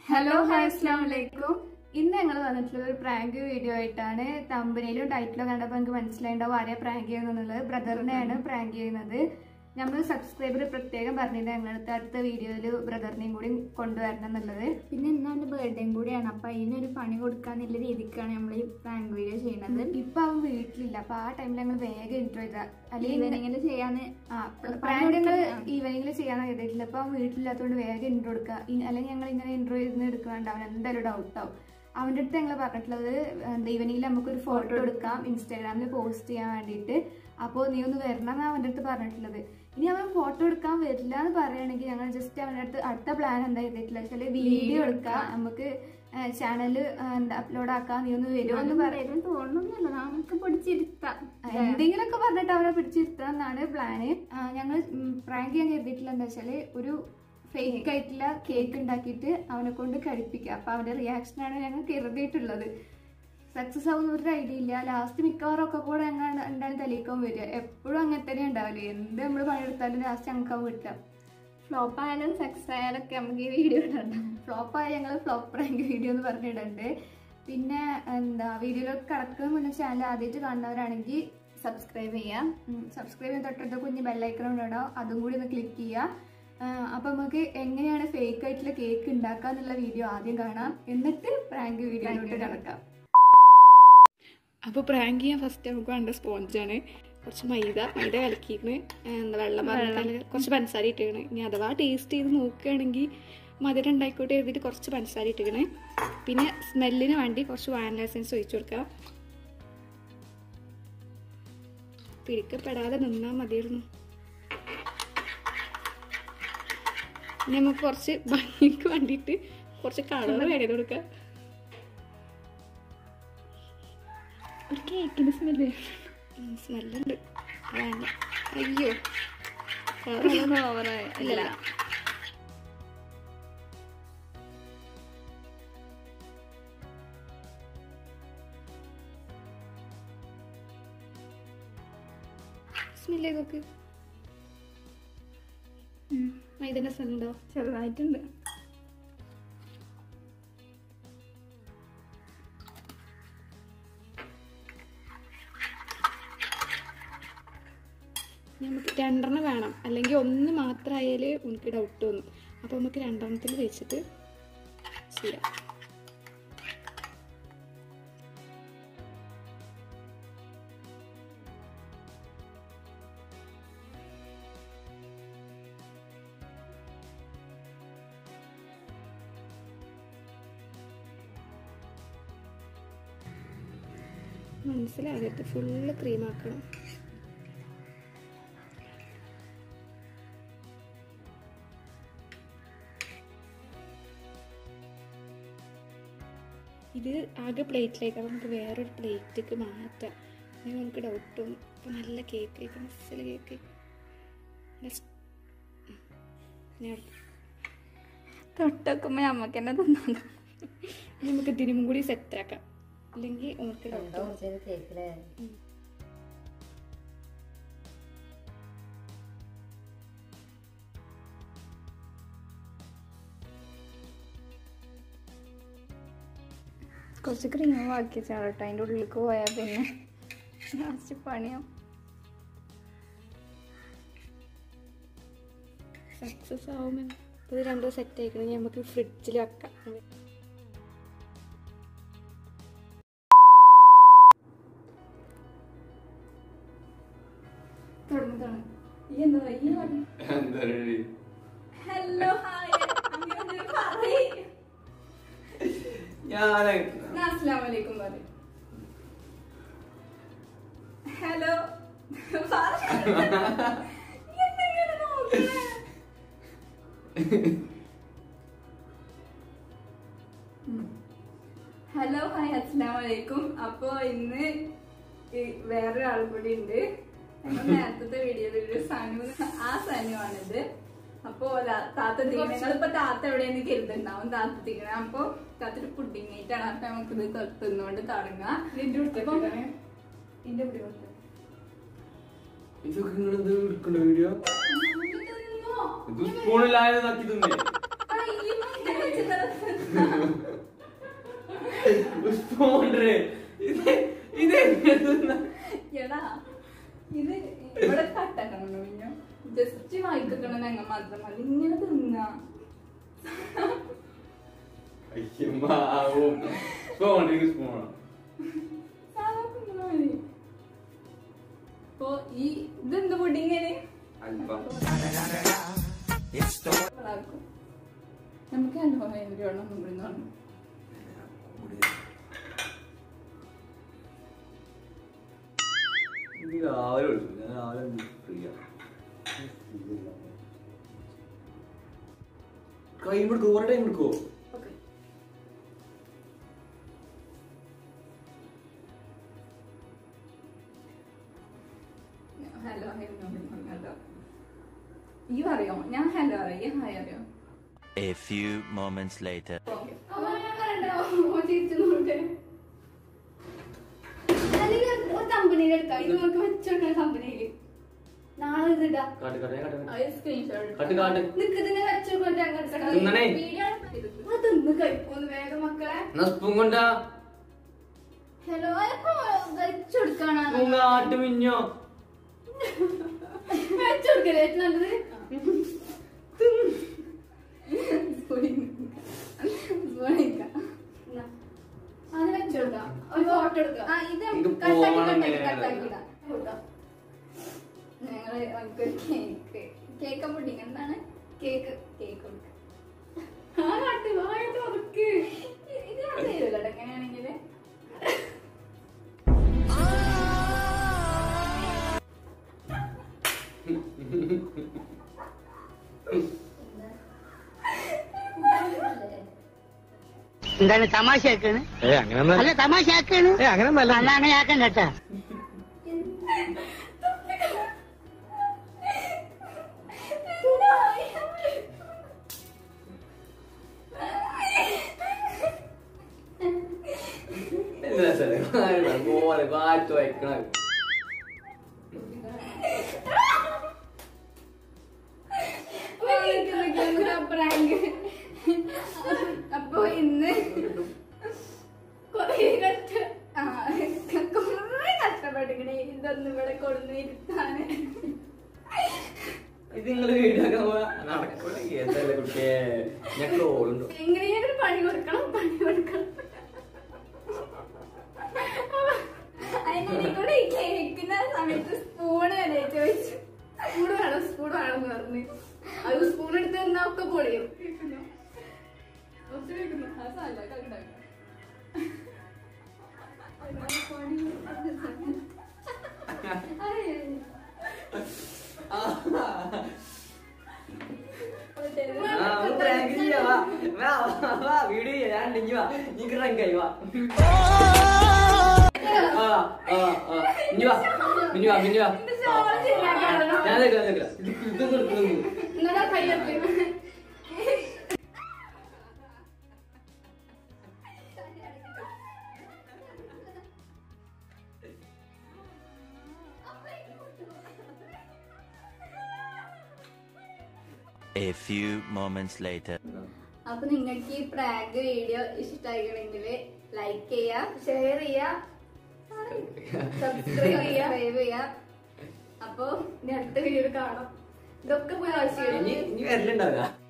Hello hi അസ്സാം വലൈക്കും ഇന്ന് ഞങ്ങൾ വന്നിട്ടുള്ള ഒരു പ്രാങ്ക് വീഡിയോ ആയിട്ടാണ് തമ്പനിയിലും ടൈറ്റിലും കണ്ടപ്പോൾ എനിക്ക് മനസ്സിലായിണ്ടാവും ആരെയാ പ്രാങ്ക് ചെയ്യുന്നുള്ളത് ബ്രദറിനെയാണ് പ്രാങ്ക് ചെയ്യുന്നത് നമ്മൾ സബ്സ്ക്രൈബർ പ്രത്യേകം പറഞ്ഞിട്ട് ഞങ്ങളടുത്ത് അടുത്ത വീഡിയോയിൽ ബ്രദറിനെയും കൂടി കൊണ്ടുവരണം എന്നുള്ളത് പിന്നെ ഇന്ന് അവന്റെ ബർത്ത്ഡേയും കൂടിയാണ് അപ്പൊ അതിനൊരു പണി കൊടുക്കാന്നുള്ള രീതിക്കാണ് നമ്മൾ ഈ പ്രാങ്ക് വീഡിയോ ചെയ്യുന്നത് ഇപ്പൊ അവൻ വീട്ടിലില്ല അപ്പൊ ആ ടൈമിൽ ഞങ്ങൾ വേഗം ഇൻട്രോ ചെയ്ത അല്ലെങ്കിൽ ഈവനിങ്ങിൽ ചെയ്യാന്ന് പ്രാങ്ക് ഞങ്ങൾ ഈവനിങ്ങിൽ ചെയ്യാൻ കരുതിയിട്ടില്ല അപ്പൊ അവൻ വീട്ടിലില്ലാത്തതുകൊണ്ട് വേഗം ഇൻട്രോ എടുക്കുക ഇ- അല്ലെങ്കിൽ ഞങ്ങൾ ഇങ്ങനെ ഇൻട്രോ ചെയ്ത് എടുക്കാണ്ട് അവൻ എന്തായാലും ഡൗട്ട് ആവും അവൻ്റെ അടുത്ത് ഞങ്ങൾ പറഞ്ഞിട്ടുള്ളത് എന്താ ഈവനിങ്ങിൽ നമുക്കൊരു ഫോട്ടോ എടുക്കാം ഇൻസ്റ്റാഗ്രാമിൽ പോസ്റ്റ് ചെയ്യാൻ വേണ്ടിയിട്ട് അപ്പോൾ നീ ഒന്ന് വരണം എന്നാണ് അവൻ്റെ അടുത്ത് പറഞ്ഞിട്ടുള്ളത് ഇനി അവൻ ഫോട്ടോ എടുക്കാൻ വരില്ല എന്ന് പറയുകയാണെങ്കിൽ ഞങ്ങൾ ജസ്റ്റ് അവൻ്റെ അടുത്ത് അടുത്ത പ്ലാൻ എന്താ ചെയ്തിട്ടില്ല വെച്ചാൽ വീഡിയോ എടുക്കാം നമുക്ക് ചാനലിൽ എന്താ അപ്ലോഡ് ആക്കാം നീ ഒന്ന് വരുമോ എന്ന് പറ വരും തോന്നുന്നില്ല നമുക്ക് പിടിച്ചിരുത്താം എന്തെങ്കിലുമൊക്കെ പറഞ്ഞിട്ട് അവരെ പിടിച്ചിരുത്തണം എന്നാണ് പ്ലാന് ഞങ്ങൾ പ്രാങ്ക് ചെയ്യാൻ കരുതിയിട്ടില്ല എന്താ വെച്ചാല് ഒരു ഫേക്ക് ആയിട്ടുള്ള കേക്ക് ഉണ്ടാക്കിയിട്ട് അവനെ കൊണ്ട് കഴിപ്പിക്കുക അപ്പൊ അവന്റെ റിയാക്ഷനാണ് ഞങ്ങൾ കരുതിയിട്ടുള്ളത് സക്സസ് ആവുന്ന ഒരു ഐഡിയ ഇല്ല ലാസ്റ്റ് മിക്കവാറും ഒക്കെ കൂടെ ഞങ്ങൾ എന്താണ് തെളിയിക്കാൻ വരിക എപ്പോഴും അങ്ങനെ തന്നെ ഉണ്ടാവില്ല എന്ത് നമ്മൾ പണിയെടുത്താലും ലാസ്റ്റ് ഞങ്ങൾക്ക് കിട്ടുക ഫ്ലോപ്പ് ആയാലും സക്സസ് ആയാലും ഒക്കെ നമുക്ക് ഈ വീഡിയോ ഇടണം ഫ്ലോപ്പായ ഞങ്ങൾ ഫ്ലോപ്പ് പ്രാങ്ക് വീഡിയോ എന്ന് പറഞ്ഞിടുന്നുണ്ട് പിന്നെ എന്താ വീഡിയോയിലൊക്കെ കിടക്കുന്ന മുന്നേ ചാനൽ ആദ്യമായിട്ട് കാണുന്നവരാണെങ്കിൽ സബ്സ്ക്രൈബ് ചെയ്യാം സബ്സ്ക്രൈബ് ചെയ്ത് തൊട്ടടുത്ത കുഞ്ഞ് ബെല്ലൈക്കൺ ഉണ്ടാവും അതും കൂടി ഒന്ന് ക്ലിക്ക് ചെയ്യുക അപ്പം നമുക്ക് എങ്ങനെയാണ് ഫേക്ക് ആയിട്ടുള്ള കേക്ക് ഉണ്ടാക്കുക എന്നുള്ള വീഡിയോ ആദ്യം കാണാം എന്നിട്ട് പ്രാങ്ക് വീഡിയോയിലോട്ട് കിടക്കാം അപ്പോൾ പ്രാങ്ക് ചെയ്യാൻ ഫസ്റ്റ് നമുക്ക് വേണ്ട സ്പോഞ്ചാണ് കുറച്ച് മൈദ മൈദ കലക്കിയിട്ട് എന്താ വെള്ളം പറഞ്ഞിട്ട് കുറച്ച് പഞ്ചസാര ഇട്ടിക്കണേ ഇനി അഥവാ ടേസ്റ്റ് ചെയ്ത് നോക്കുകയാണെങ്കിൽ മധുരം ഉണ്ടായിക്കോട്ടെ എഴുതിയിട്ട് കുറച്ച് പഞ്ചസാര ഇട്ടിക്കണേ പിന്നെ സ്മെല്ലിന് വേണ്ടി കുറച്ച് വാനില എസൻസ് ഒഴിച്ചു കൊടുക്കുക പിടിക്കപ്പെടാതെ നിന്നാൽ മതിയായിരുന്നു ഇനി നമുക്ക് കുറച്ച് ഭംഗിക്ക് വേണ്ടിയിട്ട് കുറച്ച് കളർ ആഡ് ചെയ്ത് കൊടുക്കുക ഒരു കേക്കിന്റെ സ്മെല്ല് സ്മെല്ലുണ്ട് വേണ്ട അയ്യോ ഓവറായി ഇല്ല സ്മെല്ല് ചെയ്ത് നോക്ക് മൈദന്റെ സ്മെല്ലുണ്ടോ ചെറുതായിട്ടുണ്ട് നമുക്ക് രണ്ടെണ്ണം വേണം അല്ലെങ്കിൽ ഒന്ന് മാത്രമായാൽ എനിക്ക് ഡൗട്ട് തോന്നും അപ്പോൾ നമുക്ക് രണ്ടെണ്ണത്തിൽ വെച്ചിട്ട് ചെയ്യാം മനസ്സിലാകരുത് ഫുള്ള് ക്രീം ആക്കണം ഇത് ആകെ പ്ലേറ്റിലേക്ക് അപ്പോൾ നമുക്ക് വേറൊരു പ്ലേറ്റിലേക്ക് മാറ്റാം അല്ലെങ്കിൽ നമുക്ക് ഡൗട്ട് തോന്നും അപ്പോൾ നല്ല കേക്ക് കഴിക്കാം മസിൽ കേക്ക് തൊട്ടൊക്കുമ്പോ നമ്മക്ക് തന്നെ തിന്നാൻ നമുക്ക് ഇതിനും കൂടി സെറ്റാക്കാം അല്ലെങ്കിൽ നമുക്ക് ഡൗട്ട് കുറച്ച് ക്രീം ബാക്കി വെച്ചാൽ കേട്ടോ അതിൻ്റെ ഉള്ളിലേക്ക് പോയാൽ പിന്നെ ലാസ്റ്റ് പണിയാവും സക്സസ് ആവുമെന്ന് അപ്പോൾ ഇത് രണ്ടും സെറ്റ് ആയിക്കണമെങ്കിൽ നമുക്ക് ഫ്രിഡ്ജിൽ വെക്കാം തുടങ്ങി തുടങ്ങി ഈ എന്താ ഈ പറഞ്ഞു എന്തൊരു ഹലോ ഹായ് അങ്ങനെ പറയ് ഞാന് ഞാൻ അസ്സലാമു അലൈക്കും പറയും ഹലോ ഹലോ ഹായ് അസ്സലാമു അലൈക്കും അപ്പോ ഇന്ന് ഈ വേറൊരാൾ കൂടി ഉണ്ട് ഞങ്ങൾ നേരത്തെ വീഡിയോയിൽ ഒരു സനു ആ സനു ആണിത് അപ്പോ ലാ- താത്ത തിങ്ങനെ നിങ്ങളിപ്പോ താത്ത എവിടെയെന്ന് കരുതുണ്ടാവും താത്ത തിങ്ങനെ അപ്പൊ താത്തൊരു പുഡിങ് ആയിട്ടാണ് അപ്പൊ നമുക്ക് ഇത് തൊ- തിന്നുകൊണ്ട് തുടങ്ങാം അപ്പം ഇതിന്റെ പിടി കൊടുത്തേ. ഇതൊക്കെ നിങ്ങൾ എന്ത് എടുക്കണ്ട വീഡിയോ ഇത് തിന്നോ? ഇത് സ്പൂണിലായത് നക്കി തിന്നേ ആ, ഈ മണ്ടയിൽ വെച്ചിട്ട് സ്പോണ്ടേ ഇത് ഇത് എങ്ങനെ എടാ ഇത് ഇവിടെ കട്ടക്കണം പിന്നെ ജസ്റ്റ് വായിക്കണം ഞങ്ങൾ മാത്രം മതി ഇങ്ങനെ തിന്നാ അയ്യമ്മാവും സ്പോണ്ട് സ്പോണോ സാധാ തിന്നാ മതി അപ്പൊ ഈ ഇതെന്ത് പുഡിങ്ങനെ അല്പം നമുക്ക് അനുഭവം എവിടെയാണോ ഇവിടുന്ന് പറഞ്ഞു ഇത് രാവിലെ വിളിച്ചു ഞാൻ രാവിലെ ഫ്രീ ടൈം എടുക്കുമോ കുറെ ടൈം എടുക്കുമോ ഓക്കെ ഹലോ ഹലോ ഈ അറിയോ ഞാൻ ഹലോ അറിയാം ഹായ് അറിയോ A few moments later. അപ്പൊ ഞാൻ പറയണ്ടോ? ഓ, ചിരിച്ചു നോക്ക്. അല്ലെങ്കിൽ ഒരു കമ്പനിയിൽ എടുക്കാം ഇത് നമുക്ക് വെച്ചോണ്ടാ കമ്പനിയില് നാളെ ഇത് ഇടാം കാട്ട് കാട്ട് ഞാൻ കാട്ട് അത് സ്ക്രീൻഷോട്ട് കാട്ട് കാട്ട് നിക്കതിനെ വെച്ചോണ്ട് അങ്ങനെ തിന്നണേ. തിന്ന് കഴിപ്പോന്ന് വേഗം മക്കളെ എന്നാ സ്പൂൺ കൊണ്ടാ ഹലോ വെച്ചെടുക്കാണോ സ്പൂൺ കാട്ട് മിഞ്ഞോ വെച്ചെടുക്കല്ലേ ഏറ്റവും നല്ലത് എന്നാ. അത് വെച്ചെടുക്കാം ഒരു ഫോട്ടോ എടുക്കാം ആ ഇത് ഇത് കട്ടാക്കി പോണം കട്ടാക്കി നേരെ. കട്ടാക്കി ഇടാം കൊടുക്കാം ഞങ്ങള് നമുക്കൊരു കേക്ക് കേക്ക് പുഡിങ് എന്താണ് കേക്ക് കേക്ക് കൊടുക്കാം ആ കാട്ട് വായ തുറക്ക് ഇത് ഞാൻ തരുമല്ലോ എങ്ങനെയാണെങ്കിൽ എന്താണ് തമാശയാക്കാണ് അല്ല തമാശയാക്കാണ് അല്ല അങ്ങനെ ആക്കണ്ട കേട്ടാ എന്താ സാറേ പോലെ കാറ്റ് വയ്ക്കണ പ്രാങ്ക് അപ്പൊ ഇന്ന് കൊറേ കഷ്ട ആ, കുറേ കഷ്ടപ്പെട്ടിങ്ങനെ ഇതൊന്നും ഇവിടെ കൊടുന്ന് ഇരുത്താന് ഇത് നിങ്ങള് വീഡിയോ നടക്കൂല ഏതല്ലേ കുട്ടിയെ ഞാൻ കോളുണ്ടോ എങ്ങനെയാണ് ഒരു പണി കൊടുക്കണം പണി കൊടുക്കണം അതിന്റെ കൂടെ ഈ കേൾക്കുന്ന സമയത്ത് സ്പൂണ് വരെ ചോദിച്ചു സ്പൂൺ വേണം സ്പൂൺ വേണം എന്ന് പറഞ്ഞു അത് സ്പൂൺ എടുത്ത് തന്നാ ഒക്കെ പൊളിയും ഒത്തിരി വെക്കുന്നു. അത് സാരമില്ല, കളിണ്ടാക്കാം. ആ ഒന്ന് പ്രാങ്ക് ചെയ്യാ വാ വാ വാ, വാ വീഡിയോ ചെയ്യാം ഞാൻ ഉണ്ടെങ്കി വാ നീ പ്രാങ്ക് ആയി വാ ആ ആ ആ ഇനി വാ മിനി വാ മിനി വാ ഞാൻ നിൽക്കാം നിൽക്കാം ഇത് ഇത് നിർത്തുന്നു എന്നാ കയ്യെടുത്ത് A few moments later. അപ്പൊ നിങ്ങൾക്ക് ഈ പ്രാങ്ക് വീഡിയോ ഇഷ്ടമായിക്കണമെങ്കിൽ ലൈക്ക് ചെയ്യാം ഷെയർ ചെയ്യാ സബ്സ്ക്രൈബ് ചെയ്യാം സബ്സ്ക്രൈബ് ചെയ്യാം അപ്പൊ ഇനി അടുത്ത വീഡിയോ കാണാം ഇതൊക്കെ പോയി ആവശ്യം ഇനി ഇനി വരലുണ്ടാവില്ല